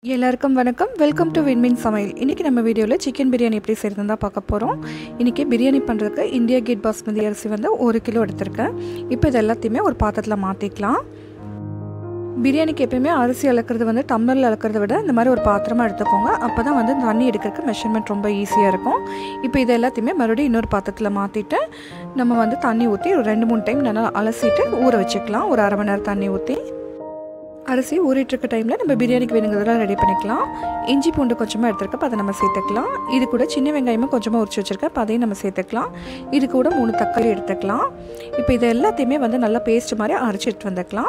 எல்லாருக்கும் வணக்கம் welcome to வின்மின் சமையல் இன்றைக்கி நம்ம வீடியோவில் சிக்கன் பிரியாணி எப்படி செய்கிறதுன்னு தான் பார்க்க போகிறோம் இன்றைக்கி பிரியாணி பண்ணுறதுக்கு இந்தியா கேட் பாஸ்மதி அரிசி வந்து ஒரு கிலோ எடுத்திருக்கேன் இப்போ இது எல்லாத்தையுமே ஒரு பாத்திரத்தில் மாற்றிக்கலாம் பிரியாணிக்கு எப்பயுமே அரிசி அளக்கிறது வந்து டம்ளரில் அளக்கிறத விட இந்த மாதிரி ஒரு பாத்திரமாக எடுத்துக்கோங்க அப்போ தான் வந்து தண்ணி எடுக்கிறதுக்கு மெஷர்மெண்ட் ரொம்ப ஈஸியாக இருக்கும் இப்போ இது எல்லாத்தையுமே மறுபடியும் இன்னொரு பாத்திரத்தில் மாற்றிட்டு நம்ம வந்து தண்ணி ஊற்றி ஒரு ரெண்டு மூணு டைம் நல்லா அலசிட்டு ஊற வச்சுக்கலாம் ஒரு அரை மணி நேரம் தண்ணி ஊற்றி அரிசி ஊறிட்டுருக்க டைமில் நம்ம பிரியாணிக்கு வேணுங்கிறதெல்லாம் ரெடி பண்ணிக்கலாம் இஞ்சி பூண்டு கொஞ்சமாக எடுத்துருக்கப்போ அதை நம்ம சேர்த்துக்கலாம் இது கூட சின்ன வெங்காயமும் கொஞ்சமாக உரிச்சு வச்சுருக்கேன் அப்போ அதையும் நம்ம சேர்த்துக்கலாம் இது கூட மூணு தக்காளி எடுத்துக்கலாம் இப்போ இது எல்லாத்தையுமே வந்து நல்லா பேஸ்ட் மாதிரி அரைச்சி எடுத்து வந்துக்கலாம்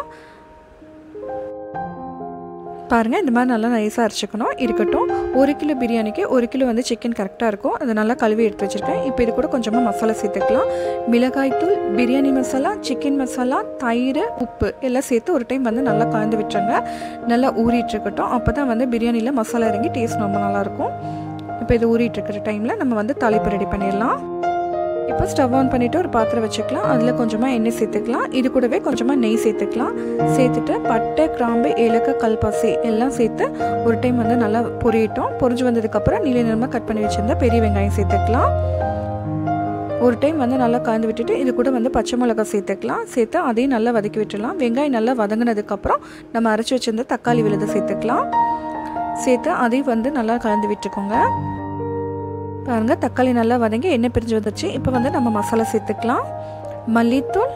பாருங்கள் இந்த மாதிரி நல்லா நைஸாக அரைச்சிக்கணும் இருக்கட்டும் ஒரு கிலோ பிரியாணிக்கு ஒரு கிலோ வந்து சிக்கன் கரெக்டாக இருக்கும் அதை நல்லா கழுவி எடுத்து வச்சுருக்கேன் இப்போ இது கூட கொஞ்சமாக மசாலா சேர்த்துக்கலாம் மிளகாய்த்தூள் பிரியாணி மசாலா சிக்கன் மசாலா தயிர் உப்பு எல்லாம் சேர்த்து ஒரு டைம் வந்து நல்லா கலந்து விட்டுருங்க நல்லா ஊறிட்டுருக்கட்டும் அப்போ தான் வந்து பிரியாணியில் மசாலா இறங்கி டேஸ்ட் ரொம்ப நல்லாயிருக்கும் இப்போ இது ஊறிட்டுருக்கிற டைமில் நம்ம வந்து தாளிப்பு ரெடி பண்ணிடலாம் இப்போ ஸ்டவ் ஆன் பண்ணிவிட்டு ஒரு பாத்திரம் வச்சுக்கலாம் அதில் கொஞ்சமாக எண்ணெய் சேர்த்துக்கலாம் இது கூடவே கொஞ்சமாக நெய் சேர்த்துக்கலாம் சேர்த்துட்டு பட்டை கிராம்பு ஏலக்காய் கல்பாசி எல்லாம் சேர்த்து ஒரு டைம் வந்து நல்லா பொரியட்டும் பொரிஞ்சு வந்ததுக்கப்புறம் நீல நிறமாக கட் பண்ணி வச்சுருந்தா பெரிய வெங்காயம் சேர்த்துக்கலாம் ஒரு டைம் வந்து நல்லா கலந்து விட்டுட்டு இது கூட வந்து பச்சை மிளகாய் சேர்த்துக்கலாம் சேர்த்து அதையும் நல்லா வதக்கி விட்டுடலாம் வெங்காயம் நல்லா வதங்கினதுக்கப்புறம் நம்ம அரைச்சி வச்சிருந்த தக்காளி விழுதை சேர்த்துக்கலாம் சேர்த்து அதையும் வந்து நல்லா கலந்து விட்டுக்கோங்க பாருங்கள் தக்காளி நல்லா வதங்கி எண்ணெய் பிரிஞ்சு வந்துச்சு இப்போ வந்து நம்ம மசாலா சேர்த்துக்கலாம் மல்லித்தூள்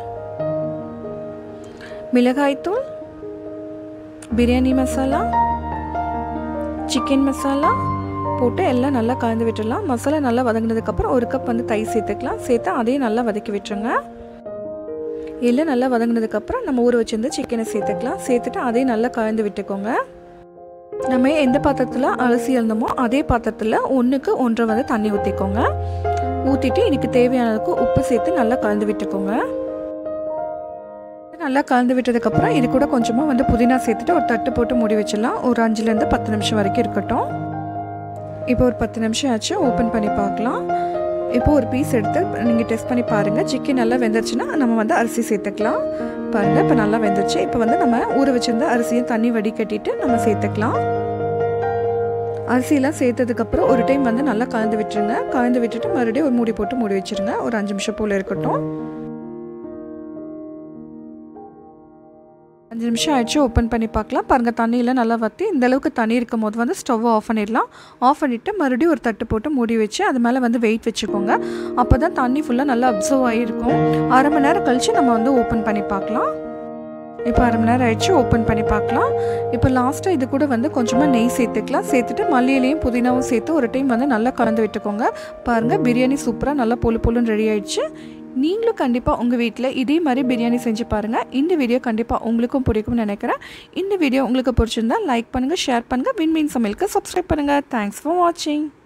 மிளகாய்த்தூள் பிரியாணி மசாலா சிக்கன் மசாலா போட்டு எல்லாம் நல்லா கலந்து விட்டுடலாம் மசாலா நல்லா வதங்கினதுக்கப்புறம் ஒரு கப் வந்து தயிர் சேர்த்துக்கலாம் சேர்த்து அதையும் நல்லா வதக்கி விட்டுருங்க எல்லாம் நல்லா வதங்கினதுக்கப்புறம் நம்ம ஊற வச்சிருந்து சிக்கனை சேர்த்துக்கலாம் சேர்த்துட்டு அதையும் நல்லா கலந்து விட்டுக்கோங்க நம்ம எந்த பாத்திரத்தில் அலசி இருந்தோமோ அதே பாத்திரத்தில் ஒன்றுக்கு ஒன்றரை வந்து தண்ணி ஊற்றிக்கோங்க ஊற்றிட்டு இதுக்கு தேவையானதுக்கு உப்பு சேர்த்து நல்லா கலந்து விட்டுக்கோங்க நல்லா கலந்து விட்டதுக்கப்புறம் இது கூட கொஞ்சமாக வந்து புதினா சேர்த்துட்டு ஒரு தட்டு போட்டு மூடி வச்சிடலாம் ஒரு அஞ்சுலேருந்து பத்து நிமிஷம் வரைக்கும் இருக்கட்டும் இப்போ ஒரு பத்து நிமிஷம் ஆச்சு ஓப்பன் பண்ணி பார்க்கலாம் இப்போ ஒரு பீஸ் எடுத்து நீங்கள் டெஸ்ட் பண்ணி பாருங்கள் சிக்கன் நல்லா வெந்துருச்சுன்னா நம்ம வந்து அரிசி சேர்த்துக்கலாம் பாருங்கள் இப்போ நல்லா வெந்துருச்சு இப்போ வந்து நம்ம ஊற வச்சிருந்த அரிசியும் தண்ணி வடிகட்டிட்டு நம்ம சேர்த்துக்கலாம் அரிசியெல்லாம் சேர்த்ததுக்கப்புறம் ஒரு டைம் வந்து நல்லா கலந்து விட்டுருங்க கலந்து விட்டுட்டு மறுபடியும் ஒரு மூடி போட்டு மூடி வச்சுருங்க ஒரு அஞ்சு நிமிஷம் போல் இருக்கட்டும் அஞ்சு நிமிஷம் ஆயிடுச்சு ஓப்பன் பண்ணி பார்க்கலாம் பாருங்கள் தண்ணியில் நல்லா வற்றி இந்த அளவுக்கு தண்ணி இருக்கும் போது வந்து ஸ்டவ் ஆஃப் பண்ணிடலாம் ஆஃப் பண்ணிவிட்டு மறுபடியும் ஒரு தட்டு போட்டு மூடி வச்சு அது மேலே வந்து வெயிட் வச்சுக்கோங்க அப்போ தான் தண்ணி ஃபுல்லாக நல்லா அப்சர்வ் ஆகிருக்கும் அரை மணி நேரம் கழித்து நம்ம வந்து ஓப்பன் பண்ணி பார்க்கலாம் இப்போ அரை மணி நேரம் ஆயிடுச்சு ஓப்பன் பண்ணி பார்க்கலாம் இப்போ லாஸ்ட்டாக இது கூட வந்து கொஞ்சமாக நெய் சேர்த்துக்கலாம் சேர்த்துட்டு மல்லியிலையும் புதினாவும் சேர்த்து ஒரு டைம் வந்து நல்லா கலந்து விட்டுக்கோங்க பாருங்கள் பிரியாணி சூப்பராக நல்லா பொழு பொழுன்னு ரெடி ஆயிடுச்சு நீங்களும் கண்டிப்பாக உங்கள் வீட்டில் இதே மாதிரி பிரியாணி செஞ்சு பாருங்கள் இந்த வீடியோ கண்டிப்பாக உங்களுக்கும் பிடிக்கும்னு நினைக்கிறேன் இந்த வீடியோ உங்களுக்கு பிடிச்சிருந்தா லைக் பண்ணுங்கள் ஷேர் பண்ணுங்கள் விண்மீன் சமையலுக்கு சப்ஸ்கிரைப் பண்ணுங்கள் தேங்க்ஸ் ஃபார் வாட்சிங்